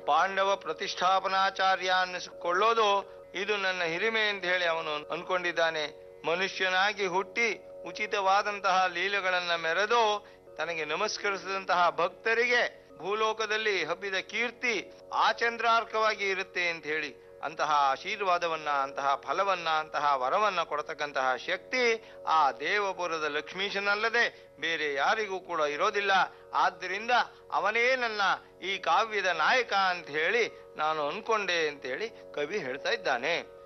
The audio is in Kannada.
ಪಾಂಡವ ಪ್ರತಿಷ್ಠಾಪನಾಚಾರ್ಯ ಅನ್ನಿಸಿಕೊಳ್ಳೋದು ಇದು ನನ್ನ ಹಿರಿಮೆ ಅಂತ ಹೇಳಿ ಅವನು ಅನ್ಕೊಂಡಿದ್ದಾನೆ ಮನುಷ್ಯನಾಗಿ ಹುಟ್ಟಿ ಉಚಿತವಾದಂತಹ ಲೀಲೆಗಳನ್ನ ಮೆರೆದು ತನಗೆ ನಮಸ್ಕರಿಸಿದಂತಹ ಭಕ್ತರಿಗೆ ಭೂಲೋಕದಲ್ಲಿ ಹಬ್ಬಿದ ಕೀರ್ತಿ ಆಚಂದ್ರಾರ್ಕವಾಗಿ ಇರುತ್ತೆ ಅಂತ ಹೇಳಿ ಅಂತಹ ಆಶೀರ್ವಾದವನ್ನ ಅಂತಹ ಫಲವನ್ನ ಅಂತಹ ವರವನ್ನ ಕೊಡತಕ್ಕಂತಹ ಶಕ್ತಿ ಆ ದೇವಪುರದ ಲಕ್ಷ್ಮೀಶನಲ್ಲದೆ ಬೇರೆ ಯಾರಿಗೂ ಕೂಡ ಇರೋದಿಲ್ಲ ಆದ್ದರಿಂದ ಅವನೇ ನನ್ನ ಈ ಕಾವ್ಯದ ನಾಯಕ ಅಂತ ಹೇಳಿ ನಾನು ಅನ್ಕೊಂಡೆ ಅಂತ ಹೇಳಿ ಕವಿ ಹೇಳ್ತಾ ಇದ್ದಾನೆ